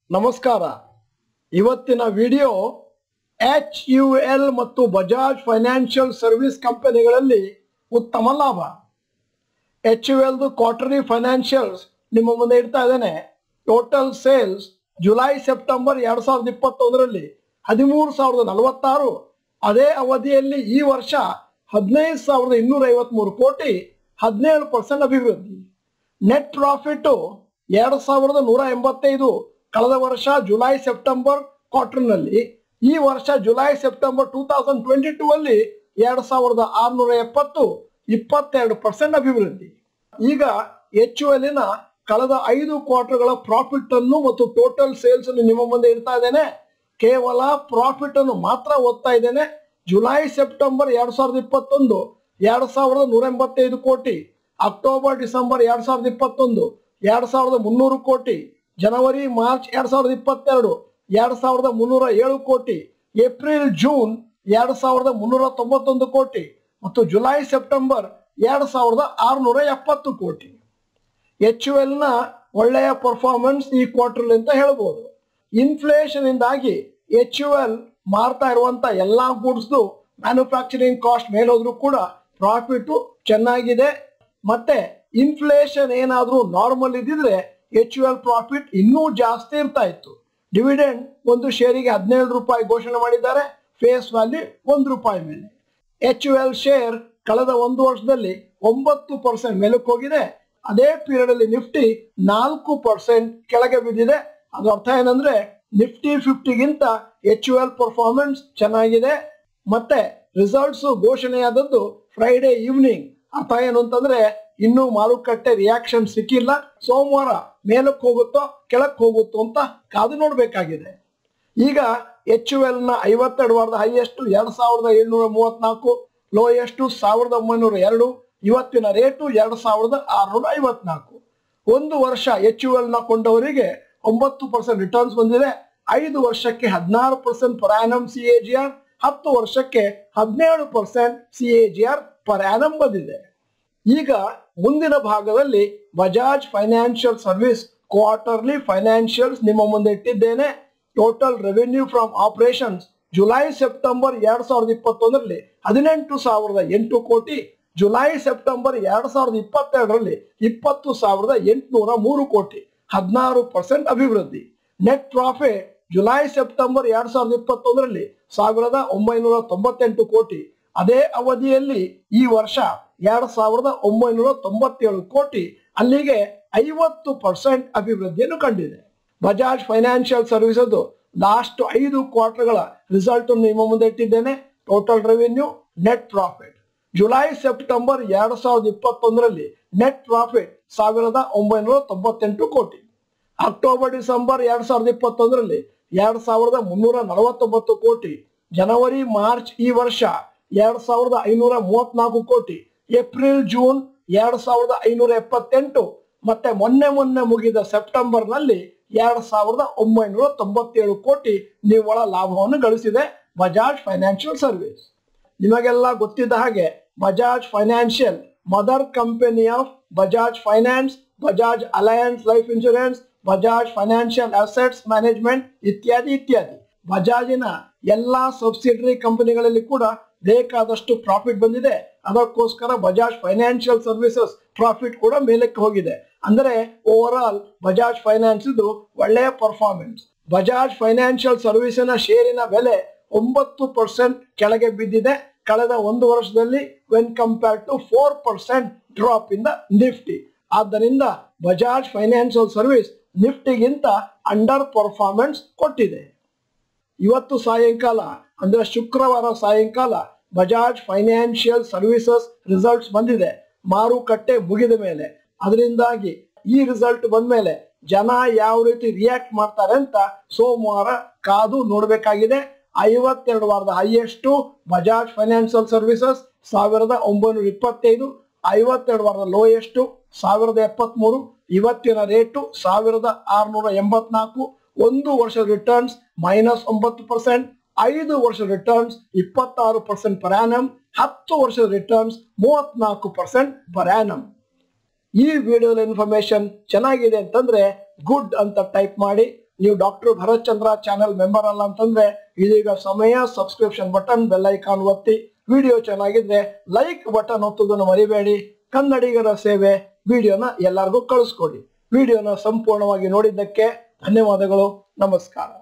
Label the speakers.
Speaker 1: ನಮಸ್ಕಾರ ಇವತ್ತಿನ video H U L ಮತ್ತು ಬಜಾಜ್ ಫೈನಾನ್ಷಿಯಲ್ ಸರ್ವಿಸ್ ಕಂಪನಿಗಳಲ್ಲಿ ಉತ್ತಮ ಲಾಭ ಎಚ್ ಯು ಎಲ್ದು ಕ್ವಾರ್ಟರ್ಲಿ ಫೈನಾನ್ಷಿಯಲ್ಸ್ ನಿಮ್ಮ ಮುಂದೆ ಇಡ್ತಾ ಇದ್ದೇನೆ ಟೋಟಲ್ ಸೇಲ್ಸ್ ಜುಲೈ ಸೆಪ್ಟೆಂಬರ್ ಎರಡ್ ಸಾವಿರದ ಇಪ್ಪತ್ತೊಂದರಲ್ಲಿ ಹದಿಮೂರು ಸಾವಿರದ ನಲವತ್ತಾರು ಅದೇ ಅವಧಿಯಲ್ಲಿ ಈ ವರ್ಷ ಹದಿನೈದು ಸಾವಿರದ ಇನ್ನೂರ ಐವತ್ಮೂರು ಕೋಟಿ ಹದಿನೇಳು ಪರ್ಸೆಂಟ್ ಅಭಿವೃದ್ಧಿ ನೆಟ್ ಪ್ರಾಫಿಟ್ ಎರಡು ಸಾವಿರದ ನೂರ ಎಂಬತ್ತೈದು ಕಳೆದ ವರ್ಷ ಜುಲೈ ಸೆಪ್ಟೆಂಬರ್ ಕ್ವಾರ್ಟರ್ನಲ್ಲಿ ಈ ವರ್ಷ July September two thousand twenty two ಅಲ್ಲಿ ಎರಡು ಸಾವಿರದ ಆರುನೂರ ಎಪ್ಪತ್ತು ಇಪ್ಪತ್ತೆರಡು ಪರ್ಸೆಂಟ್ ಅಭಿವೃದ್ಧಿ ಈಗ ಎಚ್ ಎಲ್ಲಿನ ಕಳೆದ ಐದು ಕ್ವಾರ್ಟರ್ಗಳ ಪ್ರಾಫಿಟ್ ಅನ್ನು ಮತ್ತು ಟೋಟಲ್ ಸೇಲ್ಸ್ ಅನ್ನು ನಿಮ್ಮ ಮುಂದೆ ಇಡ್ತಾ ಇದ್ದೇನೆ ಕೇವಲ ಪ್ರಾಫಿಟ್ ಅನ್ನು ಮಾತ್ರ ಓದ್ತಾ ಇದ್ದೇನೆ ಜುಲೈ ಸೆಪ್ಟೆಂಬರ್ ಎರಡ್ ಸಾವಿರದ ಇಪ್ಪತ್ತೊಂದು ಎರಡ್ ಸಾವಿರದ ನೂರ ಎಂಬತ್ತೈದು ಕೋಟಿ ಅಕ್ಟೋಬರ್ ಡಿಸೆಂಬರ್ ಎರಡ್ ಸಾವಿರದ ಇಪ್ಪತ್ತೊಂದು ಎರಡ್ ಸಾವಿರದ ಮುನ್ನೂರು ಕೋಟಿ ಜನವರಿ ಮಾರ್ಚ್ ಎರಡ್ ಸಾವಿರದ ಇಪ್ಪತ್ತೆರಡು ಎರಡ್ ಸಾವಿರದ ಮುನ್ನೂರ ಏಳು ಕೋಟಿ ಏಪ್ರಿಲ್ ಜೂನ್ ಎರಡ್ ಸಾವಿರದ ಮುನ್ನೂರ ತೊಂಬತ್ತೊಂದು ಕೋಟಿ ಮತ್ತು ಜುಲೈ ಸೆಪ್ಟೆಂಬರ್ ಎರಡ್ ಸಾವಿರದ ಆರುನೂರ ಎಪ್ಪತ್ತು ಕೋಟಿ ಎಚ್ ಯು ಎಲ್ ನ ಒಳ್ಳೆಯ ಪರ್ಫಾರ್ಮೆನ್ಸ್ ಈ ಕ್ವಾರ್ಟರ್ ಅಂತ ಹೇಳ್ಬೋದು ಇನ್ಫ್ಲೇಷನ್ ಇಂದಾಗಿ ಎಚ್ ಯು ಎಲ್ ಮಾರ್ತಾ ಇರುವಂತ ಎಲ್ಲಾ ಗೂಡ್ಸ್ದು ಮ್ಯಾನುಫ್ಯಾಕ್ಚರಿಂಗ್ ಕಾಸ್ಟ್ ಮೇಲೋದ್ರೂ ಕೂಡ ಪ್ರಾಫಿಟ್ ಚೆನ್ನಾಗಿದೆ ಮತ್ತೆ ಇನ್ಫ್ಲೇಷನ್ ಏನಾದ್ರೂ ನಾರ್ಮಲ್ ಇದ್ದಿದ್ರೆ ಎಚ್ ಯು ಎಲ್ ಪ್ರಾಫಿಟ್ ಇನ್ನೂ ಜಾಸ್ತಿ ಇರ್ತಾ ಇತ್ತು ಡಿವಿಡೆಂಡ್ ಒಂದು ಶೇರಿಗೆ ಹದಿನೇಳು ರೂಪಾಯಿ ಘೋಷಣೆ ಮಾಡಿದ್ದಾರೆ ಫೇಸ್ ವ್ಯಾಲ್ಯೂ ಒಂದು ರೂಪಾಯಿ ಮೇಲೆ ಎಚ್ ಯು ಎಲ್ ಶೇರ್ ಕಳೆದ ಒಂದು ವರ್ಷದಲ್ಲಿ ಒಂಬತ್ತು ಪರ್ಸೆಂಟ್ ಮೇಲಕ್ಕೆ ಹೋಗಿದೆ ಅದೇ ಪೀರಿಯಡ್ ಅಲ್ಲಿ ನಿಫ್ಟಿ ನಾಲ್ಕು ಪರ್ಸೆಂಟ್ ಕೆಳಗೆ ಬಿದ್ದಿದೆ ಅದು ಅರ್ಥ ಏನಂದ್ರೆ ನಿಫ್ಟಿ ಫಿಫ್ಟಿಗಿಂತ ಎಚ್ ಯು ಎಲ್ ಪರ್ಫಾರ್ಮೆನ್ಸ್ ಚೆನ್ನಾಗಿದೆ ಮತ್ತೆ ರಿಸಲ್ಟ್ಸ್ ಘೋಷಣೆಯಾದದ್ದು ಫ್ರೈಡೆ ಈವ್ನಿಂಗ್ ಅರ್ಥ ಏನು ಅಂತಂದ್ರೆ ಇನ್ನೂ ಮಾರುಕಟ್ಟೆ ರಿಯಾಕ್ಷನ್ ಸಿಕ್ಕಿಲ್ಲ ಸೋಮವಾರ ಮೇಲಕ್ಕೆ ಹೋಗುತ್ತೋ ಕೆಳಕ್ಕೆ ಹೋಗುತ್ತೋ ಅಂತ ಕಾದು ನೋಡ್ಬೇಕಾಗಿದೆ ಈಗ ಎಚ್ ಯು ಎಲ್ ನ ಐವತ್ತೆರಡು ವಾರದ ಹೈಯೆಸ್ಟ್ ಎರಡ್ ಸಾವಿರದ ಏಳ್ನೂರ ಮೂವತ್ನಾಲ್ಕು ಲೋಯೆಸ್ಟ್ ಸಾವಿರದ ಒಂಬೈನೂರ ಎರಡು ಇವತ್ತಿನ ರೇಟು ಎರಡ್ ಸಾವಿರದ ಆರುನೂರ ಐವತ್ನಾಲ್ಕು ಒಂದು ವರ್ಷ ಎಚ್ ಯು ಎಲ್ ನ ಕೊಂಡವರಿಗೆ ಒಂಬತ್ತು ಪರ್ಸೆಂಟ್ ರಿಟರ್ನ್ಸ್ ಬಂದಿದೆ ಐದು ವರ್ಷಕ್ಕೆ ಹದಿನಾರು percent per annum C A G R ಹತ್ತು ವರ್ಷಕ್ಕೆ ಹದಿನೇಳು percent C A G R per annum ಬಂದಿದೆ ಈಗ ಮುಂದಿನ ಭಾಗದಲ್ಲಿ Bajaj financial service quarterly financials ನಿಮ್ಮ ಮುಂದೆ ಇಟ್ಟಿದ್ದೇನೆ total revenue from operations July September ಎರಡ್ ಸಾವಿರದ ಇಪ್ಪತ್ತೊಂದರಲ್ಲಿ ಹದಿನೆಂಟು ಸಾವಿರದ ಎಂಟು ಕೋಟಿ ಜುಲೈ ಸೆಪ್ಟೆಂಬರ್ ಎರಡ್ ಸಾವಿರದ ಇಪ್ಪತ್ತೆರಡರಲ್ಲಿ ಇಪ್ಪತ್ತು ಸಾವಿರದ ಎಂಟುನೂರ ಮೂರು ಕೋಟಿ ಹದಿನಾರು ಪರ್ಸೆಂಟ್ ಅಭಿವೃದ್ಧಿ ನೆಟ್ ಪ್ರಾಫಿಟ್ ಜುಲೈ ಸೆಪ್ಟೆಂಬರ್ ಎರಡ್ ಸಾವಿರದ ಇಪ್ಪತ್ತೊಂದರಲ್ಲಿ ಸಾವಿರದ ಒಂಬೈನೂರ ತೊಂಬತ್ತೆಂಟು ಕೋಟಿ ಅದೇ ಅವಧಿಯಲ್ಲಿ ಈ ವರ್ಷ ಎರಡ್ ಸಾವಿರದ ಒಂಬೈನೂರ ತೊಂಬತ್ತೇಳು ಕೋಟಿ ಅಲ್ಲಿಗೆ ಐವತ್ತು ಪರ್ಸೆಂಟ್ ಅಭಿವೃದ್ಧಿಯನ್ನು ಕಂಡಿದೆ ಬಜಾಜ್ ಫೈನಾನ್ಷಿಯಲ್ ಸರ್ವಿಸಸ್ ಲಾಸ್ಟ್ ಐದು ಕ್ವಾರ್ಟರ್ಗಳ ರಿಸಲ್ಟ್ ನಿಮ್ಮ ಮುಂದೆ ಇಟ್ಟಿದ್ದೇನೆ total revenue net profit July September ಎರಡ್ ಸಾವಿರದ ಇಪ್ಪತ್ತೊಂದರಲ್ಲಿ ನೆಟ್ ಪ್ರಾಫಿಟ್ ಸಾವಿರದ ಒಂಬೈನೂರ ತೊಂಬತ್ತೆಂಟು ಕೋಟಿ ಅಕ್ಟೋಬರ್ ಡಿಸೆಂಬರ್ ಎರಡ್ ಸಾವಿರದ ಇಪ್ಪತ್ತೊಂದರಲ್ಲಿ ಎರಡ್ ಸಾವಿರದ ಮುನ್ನೂರ ನಲವತ್ತೊಂಬತ್ತು ಕೋಟಿ ಜನವರಿ ಮಾರ್ಚ್ ಈ ವರ್ಷ ಎರಡ್ ಸಾವಿರದ ಐನೂರ ಮೂವತ್ನಾಲ್ಕು ಕೋಟಿ ಏಪ್ರಿಲ್ ಜೂನ್ ಎರಡ್ ಸಾವಿರದ ಐನೂರ ಎಪ್ಪತ್ತೆಂಟು ಮತ್ತೆ ಮೊನ್ನೆ ಮೊನ್ನೆ ಮುಗಿದ ಸೆಪ್ಟೆಂಬರ್ ನಲ್ಲಿ ಎರಡ್ ಸಾವಿರದ ಒಂಬೈನೂರ ತೊಂಬತ್ತೇಳು ಕೋಟಿ ನಿವ್ವಳ ಲಾಭವನ್ನು ಗಳಿಸಿದೆ ಬಜಾಜ್ ಫೈನಾನ್ಷಿಯಲ್ ಸರ್ವಿಸ್ ನಿಮಗೆಲ್ಲ ಗೊತ್ತಿದ್ದ ಹಾಗೆ Bajaj financial mother company of Bajaj finance Bajaj Allianz life insurance Bajaj financial assets management ಇತ್ಯಾದಿ ಇತ್ಯಾದಿ ಬಜಾಜಿನ ಎಲ್ಲಾ ಸಬ್ಸಿಡರಿ ಕಂಪನಿಗಳಲ್ಲಿ ಕೂಡ ಬೇಕಾದಷ್ಟು ಪ್ರಾಫಿಟ್ ಬಂದಿದೆ ಅದಕ್ಕೋಸ್ಕರ ಬಜಾಜ್ ಫೈನಾನ್ಷಿಯಲ್ ಸರ್ವಿಸಸ್ ಪ್ರಾಫಿಟ್ ಕೂಡ ಮೇಲಕ್ಕೆ ಹೋಗಿದೆ ಅಂದರೆ ಓವರ್ ಆಲ್ ಬಜಾಜ್ ಫೈನಾನ್ಸ್ ಇದು ಒಳ್ಳೆಯ ಪರ್ಫಾರ್ಮೆನ್ಸ್ ಬಜಾಜ್ ಫೈನಾನ್ಷಿಯಲ್ ಸರ್ವಿಸಿನ ಶೇರಿನ ಬೆಲೆ ಒಂಬತ್ತು ಪರ್ಸೆಂಟ್ ಕೆಳಗೆ ಬಿದ್ದಿದೆ ಕಳೆದ ಒಂದು ವರ್ಷದಲ್ಲಿ when compare to four percent drop in the Nifty ಆದ್ದರಿಂದ ಬಜಾಜ್ ಫೈನಾನ್ಷಿಯಲ್ ಸರ್ವಿಸ್ ನಿಫ್ಟಿಗಿಂತ ಅಂಡರ್ ಪರ್ಫಾರ್ಮೆನ್ಸ್ ಕೊಟ್ಟಿದೆ ಇವತ್ತು ಸಾಯಂಕಾಲ ಅಂದ್ರೆ ಶುಕ್ರವಾರ ಸಾಯಂಕಾಲ ಬಜಾಜ್ ಫೈನಾನ್ಷಿಯಲ್ ಸರ್ವಿಸಸ್ ರಿಸಲ್ಟ್ಸ್ ಬಂದಿದೆ ಮಾರುಕಟ್ಟೆ ಮುಗಿದ ಮೇಲೆ ಅದರಿಂದಾಗಿ ಈ ರಿಸಲ್ಟ್ ಬಂದ ಮೇಲೆ ಜನ ಯಾವ ರೀತಿ ರಿಯಾಕ್ಟ್ ಮಾಡ್ತಾರೆ ಅಂತ ಸೋಮವಾರ ಕಾದು ನೋಡಬೇಕಾಗಿದೆ ಐವತ್ತೆರಡು ವಾರದ ಹೈಯೆಸ್ಟ್ ಬಜಾಜ್ ಫೈನಾನ್ಷಿಯಲ್ ಸರ್ವಿಸಸ್ ಸಾವಿರದ ಒಂಬೈನೂರ ಇಪ್ಪತ್ತೈದು ಐವತ್ತೆರಡು ವಾರದ ಲೋಯೆಸ್ಟ್ ಸಾವಿರದ ಎಪ್ಪತ್ಮೂರು ಇವತ್ತಿನ ರೇಟು ಸಾವಿರದ ಆರುನೂರ ಎಂಬತ್ನಾಲ್ಕು ಒಂದು ವರ್ಷದ ರಿಟರ್ನ್ಸ್ ಮೈನಸ್ ಒಂಬತ್ತು ಪರ್ಸೆಂಟ್ ಐದು ವರ್ಷದ ರಿಟರ್ನ್ಸ್ ಇಪ್ಪತ್ತಾರು ಪರ್ಸೆಂಟ್ ಪರ್ ಆನಮ್ ಹತ್ತು ವರ್ಷದ ರಿಟರ್ನ್ಸ್ ಮೂವತ್ನಾಲ್ಕು ಪರ್ಸೆಂಟ್ ಪರ್ ಆನಮ್ ಈ ವಿಡಿಯೋದ ಇನ್ಫಾರ್ಮೇಶನ್ ಚೆನ್ನಾಗಿದೆ ಅಂತಂದ್ರೆ ಗುಡ್ ಅಂತ ಟೈಪ್ ಮಾಡಿ ನೀವು doctor Bharath Chandra channel member ಅಲ್ಲ ಅಂತಂದ್ರೆ ಇದೀಗ ಸಮಯ ಸಬ್ಸ್ಕ್ರಿಪ್ಷನ್ ಬಟನ್ ಬೆಲ್ ಐಕಾನ್ ಒತ್ತಿ ವಿಡಿಯೋ ಚೆನ್ನಾಗಿದ್ರೆ ಲೈಕ್ ಬಟನ್ ಒತ್ತುವುದನ್ನು ಮರಿಬೇಡಿ ಕನ್ನಡಿಗರ ಸೇವೆ ವಿಡಿಯೋನ ಎಲ್ಲರಿಗೂ ಕಳಿಸ್ಕೊಡಿ ವಿಡಿಯೋನ ಸಂಪೂರ್ಣವಾಗಿ ನೋಡಿದ್ದಕ್ಕೆ ಧನ್ಯವಾದಗಳು ನಮಸ್ಕಾರ